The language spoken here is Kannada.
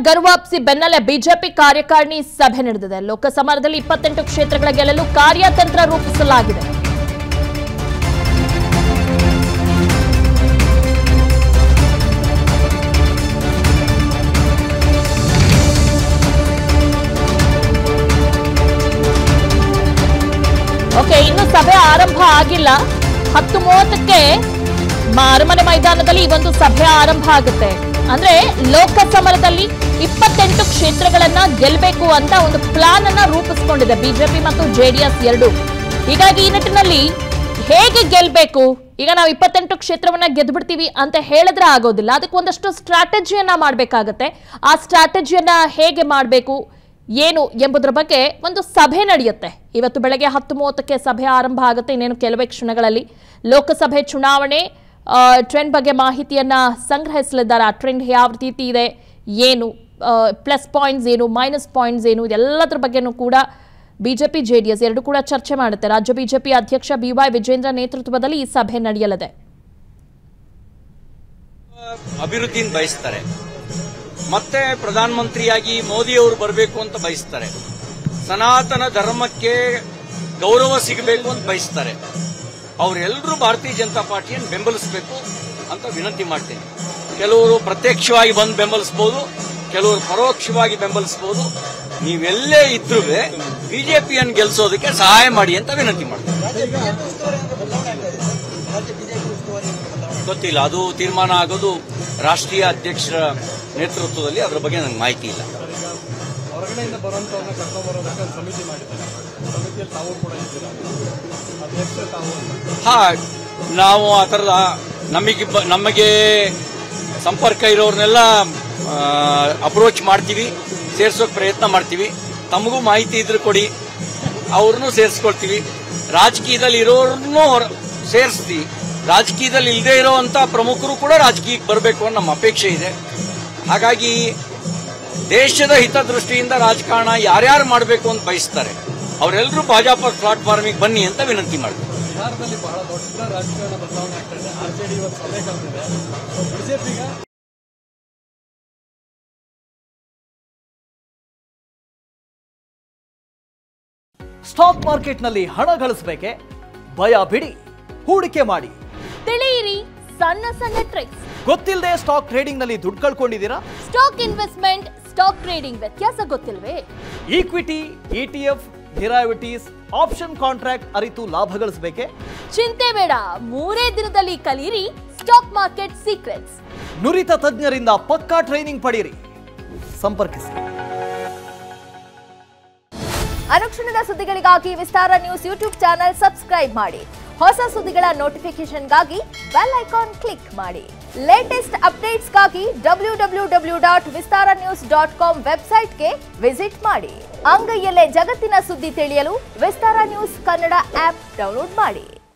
ಗರ್ವಾಪ್ಸಿ ಬೆನ್ನಲ್ಲೇ ಬಿಜೆಪಿ ಕಾರ್ಯಕಾರಿಣಿ ಸಭೆ ನಡೆದಿದೆ ಲೋಕಸಭಾದಲ್ಲಿ ಇಪ್ಪತ್ತೆಂಟು ಕ್ಷೇತ್ರಗಳ ಗೆಲ್ಲಲು ಕಾರ್ಯತಂತ್ರ ರೂಪಿಸಲಾಗಿದೆ ಓಕೆ ಇನ್ನು ಸಭೆ ಆರಂಭ ಆಗಿಲ್ಲ ಹತ್ತು ಮೂವತ್ತಕ್ಕೆ ಮ- ಅರಮನೆ ಮೈದಾನದಲ್ಲಿ ಈ ಒಂದು ಸಭೆ ಆರಂಭ ಆಗುತ್ತೆ ಅಂದ್ರೆ ಲೋಕಸಮರದಲ್ಲಿ ಇಪ್ಪತ್ತೆಂಟು ಕ್ಷೇತ್ರಗಳನ್ನ ಗೆಲ್ಲಬೇಕು ಅಂತ ಒಂದು ಪ್ಲಾನ್ ಅನ್ನ ರೂಪಿಸಿಕೊಂಡಿದೆ ಬಿಜೆಪಿ ಮತ್ತು ಜೆಡಿಎಸ್ ಎರಡು ಹೀಗಾಗಿ ಈ ನಿಟ್ಟಿನಲ್ಲಿ ಹೇಗೆ ಗೆಲ್ಬೇಕು ಈಗ ನಾವು ಇಪ್ಪತ್ತೆಂಟು ಕ್ಷೇತ್ರವನ್ನ ಗೆದ್ಬಿಡ್ತೀವಿ ಅಂತ ಹೇಳಿದ್ರೆ ಆಗೋದಿಲ್ಲ ಅದಕ್ಕೆ ಒಂದಷ್ಟು ಸ್ಟ್ರಾಟಜಿಯನ್ನ ಮಾಡಬೇಕಾಗತ್ತೆ ಆ ಸ್ಟ್ರಾಟಜಿಯನ್ನ ಹೇಗೆ ಮಾಡಬೇಕು ಏನು ಎಂಬುದರ ಬಗ್ಗೆ ಒಂದು ಸಭೆ ನಡೆಯುತ್ತೆ ಇವತ್ತು ಬೆಳಗ್ಗೆ ಹತ್ತು ಮೂವತ್ತಕ್ಕೆ ಸಭೆ ಆರಂಭ ಆಗುತ್ತೆ ಇನ್ನೇನು ಕೆಲವೇ ಕ್ಷಣಗಳಲ್ಲಿ ಲೋಕಸಭೆ ಚುನಾವಣೆ ಟ್ರೆಂಡ್ ಬಗ್ಗೆ ಮಾಹಿತಿಯನ್ನ ಸಂಗ್ರಹಿಸಲಿದ್ದಾರೆ ಆ ಟ್ರೆಂಡ್ ಯಾವ ರೀತಿ ಇದೆ ಏನು ಪ್ಲಸ್ ಪಾಯಿಂಟ್ಸ್ ಏನು ಮೈನಸ್ ಪಾಯಿಂಟ್ಸ್ ಏನು ಇದೆಲ್ಲದರ ಬಗ್ಗೆನೂ ಕೂಡ ಬಿಜೆಪಿ ಜೆಡಿಎಸ್ ಎರಡು ಕೂಡ ಚರ್ಚೆ ಮಾಡುತ್ತೆ ರಾಜ್ಯ ಬಿಜೆಪಿ ಅಧ್ಯಕ್ಷ ಬಿ ವೈ ವಿಜೇಂದ್ರ ನೇತೃತ್ವದಲ್ಲಿ ಈ ಸಭೆ ನಡೆಯಲಿದೆ ಅಭಿವೃದ್ಧಿನ ಬಯಸ್ತಾರೆ ಮತ್ತೆ ಪ್ರಧಾನಮಂತ್ರಿಯಾಗಿ ಮೋದಿಯವರು ಬರಬೇಕು ಅಂತ ಬಯಸ್ತಾರೆ ಸನಾತನ ಧರ್ಮಕ್ಕೆ ಗೌರವ ಸಿಗಬೇಕು ಅಂತ ಬಯಸ್ತಾರೆ ಅವರೆಲ್ಲರೂ ಭಾರತೀಯ ಜನತಾ ಪಾರ್ಟಿಯನ್ನು ಬೆಂಬಲಿಸಬೇಕು ಅಂತ ವಿನಂತಿ ಮಾಡ್ತೇನೆ ಕೆಲವರು ಪ್ರತ್ಯಕ್ಷವಾಗಿ ಬಂದು ಬೆಂಬಲಿಸಬಹುದು ಕೆಲವರು ಪರೋಕ್ಷವಾಗಿ ಬೆಂಬಲಿಸಬಹುದು ನೀವೆಲ್ಲೇ ಇದ್ರೂ ಬಿಜೆಪಿಯನ್ನು ಗೆಲ್ಲಿಸೋದಕ್ಕೆ ಸಹಾಯ ಮಾಡಿ ಅಂತ ವಿನಂತಿ ಮಾಡ್ತೇನೆ ಗೊತ್ತಿಲ್ಲ ಅದು ತೀರ್ಮಾನ ಆಗೋದು ರಾಷ್ಟ್ರೀಯ ಅಧ್ಯಕ್ಷರ ನೇತೃತ್ವದಲ್ಲಿ ಅದರ ಬಗ್ಗೆ ನನಗೆ ಮಾಹಿತಿ ಇಲ್ಲ ಹೊರಗಡೆಯಿಂದ ಬರುವಂತವ್ರನ್ನ ಕರ್ಕೊಂಡ್ ಬರೋದಕ್ಕೆ ಒಂದು ಸಮಿತಿ ಮಾಡಿದ್ದಾರೆ ಸಮಿತಿಯಲ್ಲಿ ತಾವು ಕೂಡ ಇದ್ದೀರಾ ಅಧ್ಯಕ್ಷ ತಾವು ಹಾ ನಾವು ಆ ಥರದ ನಮಗೆ ಬ- ನಮಗೆ ಸಂಪರ್ಕ ಇರೋರ್ನೆಲ್ಲ ಅಪ್ರೋಚ್ ಮಾಡ್ತೀವಿ ಸೇರ್ಸೋಕೆ ಪ್ರಯತ್ನ ಮಾಡ್ತೀವಿ ತಮಗೂ ಮಾಹಿತಿ ಇದ್ರೆ ಕೊಡಿ ಅವ್ರನ್ನೂ ಸೇರಿಸ್ಕೊಳ್ತೀವಿ ರಾಜಕೀಯದಲ್ಲಿ ಇರೋರನ್ನೂ ಸೇರಿಸ್ತೀವಿ ರಾಜಕೀಯದಲ್ಲಿ ಇಲ್ಲದೆ ಇರೋವಂಥ ಪ್ರಮುಖರು ಕೂಡ ರಾಜಕೀಯಕ್ಕೆ ಬರಬೇಕು ಅನ್ನೋ ನಮ್ಮ ಅಪೇಕ್ಷೆ ಇದೆ ಹಾಗಾಗಿ ದೇಶದ ಹಿತದೃಷ್ಟಿಯಿಂದ ರಾಜಕಾರಣ ಯಾರ್ಯಾರು ಮಾಡಬೇಕು ಅಂತ ಬಯಸ್ತಾರೆ ಅವರೆಲ್ಲರೂ ಭಾಜಪ ಪ್ಲಾಟ್ಫಾರ್ಮಿಗೆ ಬನ್ನಿ ಅಂತ ವಿನಂತಿ ಮಾಡ್ತೀವಿ ಬಿಹಾರದಲ್ಲಿ ಬಹಳ ದೊಡ್ಡ ರಾಜಕಾರಣ ಬದಲಾವಣೆ ಆಗ್ತಾ ಇದೆ ಆರ್ ಜೆ ಡಿ ಇವತ್ತು ಸಭೆ ಕರೆದಿದೆ ಬಿಜೆಪಿಗ ಸ್ಟಾಕ್ ಮಾರ್ಕೆಟ್ನಲ್ಲಿ ಹಣ ಗಳಿಸಬೇಕೆ ಭಯ ಬಿಡಿ ಹೂಡಿಕೆ ಮಾಡಿ ತಿಳಿಯಿರಿ ಸಣ್ಣ ಸಣ್ಣ ಟ್ರಿಕ್ಸ್ ಗೊತ್ತಿಲ್ಲದೆ ಸ್ಟಾಕ್ ಟ್ರೇಡಿಂಗ್ನಲ್ಲಿ ದುಡ್ಡು ಕಳ್ಕೊಂಡಿದ್ದೀರಾ ಸ್ಟಾಕ್ ಇನ್ವೆಸ್ಟ್ಮೆಂಟ್ ಸ್ಟಾಕ್ ಟ್ರೇಡಿಂಗ್ ವ್ಯತ್ಯಾಸ ಗೊತ್ತಿಲ್ವೇ equity ETF derivatives option contract ಅರಿತು ಲಾಭ ಗಳಿಸಬೇಕೆ ಚಿಂತೆ ಬೇಡ ಮೂರೇ ದಿನದಲ್ಲಿ ಕಲಿಯಿರಿ ಸ್ಟಾಕ್ ಮಾರ್ಕೆಟ್ ಸೀಕ್ರೆಟ್ಸ್ ನುರಿತ ತಜ್ಞರಿಂದ ಪಕ್ಕಾ ಟ್ರೈನಿಂಗ್ ಪಡೀರಿ ಸಂಪರ್ಕಿಸಿ ಅನುಕ್ಷಣದ ಸುದ್ದಿಗಳಿಗಾಗಿ Vistara News YouTube channel subscribe ಮಾಡಿ ಹೊಸ ಸುದ್ದಿಗಳ ನೋಟಿಫಿಕೇಶನ್ಗಾಗಿ ಬೆಲ್ ಐಕಾನ್ ಕ್ಲಿಕ್ ಮಾಡಿ ಲೇಟೆಸ್ಟ್ ಅಪ್ಡೇಟ್ಸ್ಗಾಗಿ W W W dot Vistara News dot com ವೆಬ್ಸೈಟ್ಗೆ ವಿಸಿಟ್ ಮಾಡಿ ಅಂಗೈಯಲ್ಲೇ ಜಗತ್ತಿನ ಸುದ್ದಿ ತಿಳಿಯಲು Vistara News Kannada app download ಮಾಡಿ